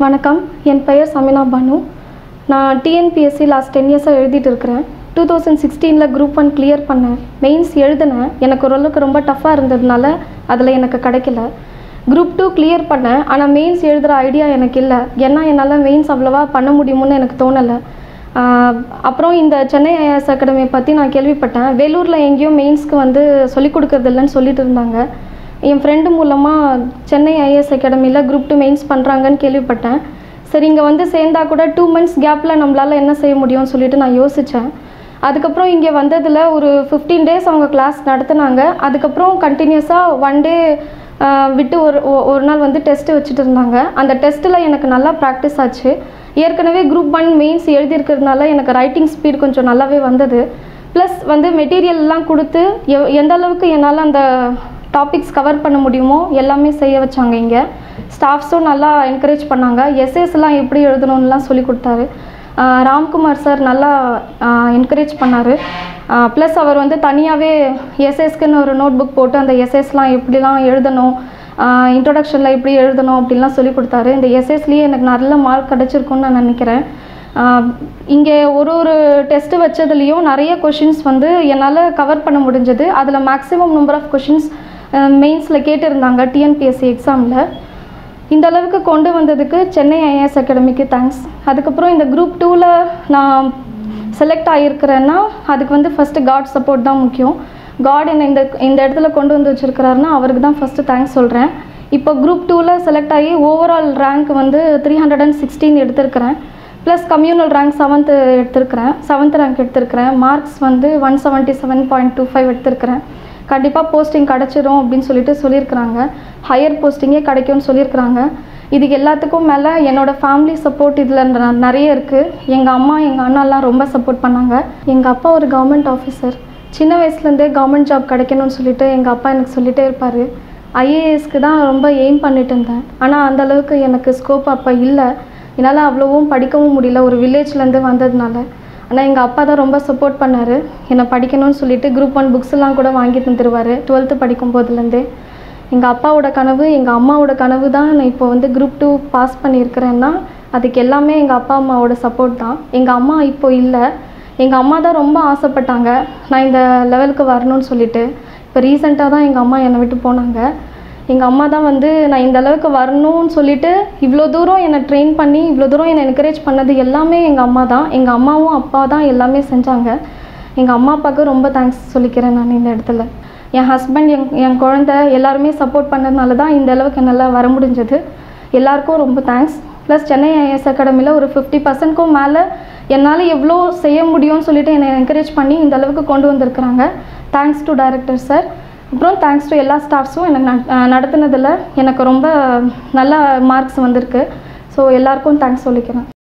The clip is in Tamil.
வணக்கம் என் பெயர் சமினா பானு நான் டிஎன்பிஎஸ்சி லாஸ்ட் டென் இயர்ஸாக எழுதிட்டு இருக்கிறேன் டூ தௌசண்ட் சிக்ஸ்டீனில் குரூப் ஒன் கிளியர் பண்ணேன் மெயின்ஸ் எழுதினேன் எனக்கு ஓரளவுக்கு ரொம்ப டஃப்பாக இருந்ததுனால அதில் எனக்கு கிடைக்கல குரூப் டூ கிளியர் பண்ணேன் ஆனால் மெயின்ஸ் எழுதுகிற ஐடியா எனக்கு இல்லை ஏன்னா என்னால் மெயின்ஸ் அவ்வளோவா பண்ண முடியும்னு எனக்கு தோணலை ஆஹ் அப்புறம் இந்த சென்னை ஐஏஎஸ் அகாடமியை பற்றி நான் கேள்விப்பட்டேன் வேலூரில் எங்கேயும் மெயின்ஸ்க்கு வந்து சொல்லிக் கொடுக்கறது இல்லைன்னு சொல்லிட்டு இருந்தாங்க என் ஃப்ரெண்டு மூலமாக சென்னை ஐஏஎஸ் அகாடமியில் குரூப் டூ மெயின்ஸ் பண்ணுறாங்கன்னு கேள்விப்பட்டேன் சரி இங்கே வந்து சேர்ந்தா கூட டூ மந்த்ஸ் கேப்பில் நம்மளால் என்ன செய்ய முடியும்னு சொல்லிட்டு நான் யோசித்தேன் அதுக்கப்புறம் இங்கே வந்ததில் ஒரு ஃபிஃப்டீன் டேஸ் அவங்க கிளாஸ் நடத்துனாங்க அதுக்கப்புறம் கண்டினியூஸாக ஒன் டே விட்டு ஒரு ஒ- ஒரு நாள் வந்து டெஸ்ட்டு வச்சுட்டு இருந்தாங்க அந்த டெஸ்ட்டில் எனக்கு நல்லா ப்ராக்டிஸ் ஆச்சு ஏற்கனவே குரூப் ஒன் மெயின்ஸ் எழுதியிருக்கிறதுனால எனக்கு ரைட்டிங் ஸ்பீட் கொஞ்சம் நல்லாவே வந்தது ப்ளஸ் வந்து மெட்டீரியல்லாம் கொடுத்து எ- எந்த அளவுக்கு என்னால் அந்த டாபிக்ஸ் கவர் பண்ண முடியுமோ எல்லாமே செய்ய வச்சாங்க இங்கே ஸ்டாஃப்ஸும் நல்லா என்கரேஜ் பண்ணாங்க எஸ்எஸ்லாம் எப்படி எழுதணும்லாம் சொல்லி கொடுத்தாரு ஆஹ் ராம்குமார் சார் நல்லா என்கரேஜ் பண்ணார் ப்ளஸ் அவர் வந்து தனியாகவே எஸ்எஸ்க்குன்னு ஒரு நோட் புக் போட்டு அந்த எஸ்எஸ்லாம் எப்படிலாம் எழுதணும் இன்ட்ரொடக்ஷனில் எப்படி எழுதணும் அப்படின்லாம் சொல்லி கொடுத்தாரு இந்த எஸ்எஸ்லேயே எனக்கு நல்ல மார்க் கிடச்சிருக்குன்னு நான் நினைக்கிறேன் இங்கே ஒரு ஒரு டெஸ்ட்டு வச்சதுலேயும் நிறைய கொஷின்ஸ் வந்து என்னால் கவர் பண்ண முடிஞ்சது அதில் மேக்ஸிமம் நம்பர் ஆஃப் கொஷின்ஸ் மெயின்ஸில் கேட்டிருந்தாங்க டிஎன்பிஎஸ்சி எக்ஸாமில் இந்த அளவுக்கு கொண்டு வந்ததுக்கு சென்னை ஐஏஎஸ் அகாடமிக்கு தேங்க்ஸ் அதுக்கப்புறம் இந்த குரூப் டூவில் நான் செலக்ட் ஆகியிருக்கிறேன்னா அதுக்கு வந்து ஃபஸ்ட்டு காட் சப்போர்ட் தான் முக்கியம் காட் என்னை இந்த இந்த இடத்துல கொண்டு வந்து வச்சுருக்கிறாருன்னா அவருக்கு தான் ஃபஸ்ட்டு தேங்க்ஸ் சொல்கிறேன் இப்போ குரூப் டூவில் செலக்ட் ஆகி ஓவரால் ரேங்க் வந்து த்ரீ ஹண்ட்ரட் அண்ட் சிக்ஸ்டீன் எடுத்திருக்கிறேன் ப்ளஸ் கம்யூனல் ரேங்க் செவன்த்து எடுத்திருக்கிறேன் செவன்த் ரேங்க் எடுத்திருக்கிறேன் மார்க்ஸ் வந்து one seventy seven point two five எடுத்திருக்கிறேன் கண்டிப்பாக போஸ்டிங் கிடச்சிரும் அப்படின்னு சொல்லிட்டு சொல்லியிருக்கிறாங்க ஹையர் போஸ்டிங்கே கிடைக்கும்னு சொல்லியிருக்கிறாங்க இதுக்கு எல்லாத்துக்கும் மேலே என்னோடய ஃபேமிலி சப்போர்ட் இதில் நிறைய இருக்குது எங்கள் அம்மா எங்கள் அண்ணாலாம் ரொம்ப சப்போர்ட் பண்ணாங்க எங்கள் அப்பா ஒரு கவர்மெண்ட் ஆஃபீஸர் சின்ன வயசுலேருந்தே கவர்மெண்ட் ஜாப் கிடைக்கணும்னு சொல்லிட்டு எங்கள் அப்பா எனக்கு சொல்லிகிட்டே இருப்பார் ஐஏஎஸ்க்கு தான் ரொம்ப எய்ம் பண்ணிட்டு இருந்தேன் ஆனால் அந்த அளவுக்கு எனக்கு ஸ்கோப் அப்போ இல்லை என்னால் அவ்வளோவும் படிக்கவும் முடியல ஒரு வில்லேஜ்லேருந்து வந்ததுனால ஆனால் எங்கள் அப்பா தான் ரொம்ப சப்போர்ட் பண்ணார் என்னை படிக்கணும்னு சொல்லிட்டு குரூப் ஒன் புக்ஸ் எல்லாம் கூட வாங்கி தந்துருவார் டுவெல்த்து படிக்கும் போதுலேருந்தே எங்கள் அப்பாவோட கனவு எங்கள் அம்மாவோட கனவு தான் நான் இப்போ வந்து குரூப் டூ பாஸ் பண்ணியிருக்கிறேன்னா அதுக்கு எல்லாமே எங்கள் அப்பா அம்மாவோட சப்போர்ட் தான் எங்கள் அம்மா இப்போ இல்லை எங்கள் அம்மா தான் ரொம்ப ஆசைப்பட்டாங்க நான் இந்த லெவலுக்கு வரணும்னு சொல்லிட்டு இப்போ ரீசெண்டாக தான் எங்கள் அம்மா என்னை விட்டு போனாங்க எங்கள் அம்மா தான் வந்து நான் இந்த அளவுக்கு வரணும்னு சொல்லிட்டு இவ்வளோ தூரம் என்னை ட்ரெயின் பண்ணி இவ்வளோ தூரம் என்னை என்கரேஜ் பண்ணது எல்லாமே எங்கள் அம்மா தான் எங்கள் அம்மாவும் அப்பா தான் எல்லாமே செஞ்சாங்க எங்கள் அம்மா அப்பாவுக்கு ரொம்ப தேங்க்ஸ் சொல்லிக்கிறேன் நான் இந்த இடத்துல என் ஹஸ்பண்ட் என் என் குழந்த எல்லாருமே சப்போர்ட் பண்ணதுனால தான் இந்த அளவுக்கு என்னால் வர முடிஞ்சது எல்லாருக்கும் ரொம்ப தேங்க்ஸ் ப்ளஸ் சென்னை ஐஎஸ் அகாடமியில் ஒரு ஃபிஃப்டி பர்சன்ட்க்கும் மேலே என்னால் எவ்வளோ செய்ய முடியும்னு சொல்லிட்டு என்னை என்கரேஜ் பண்ணி இந்த அளவுக்கு கொண்டு வந்திருக்கிறாங்க தேங்க்ஸ் டு டைரக்டர் சார் அப்புறம் தேங்க்ஸ் டு எல்லா ஸ்டாஃப்ஸும் எனக்கு நட- அஹ் நடத்துனதில் எனக்கு ரொம்ப நல்ல மார்க்ஸ் வந்திருக்கு ஸோ எல்லாருக்கும் தேங்க்ஸ் சொல்லிக்கிறேன்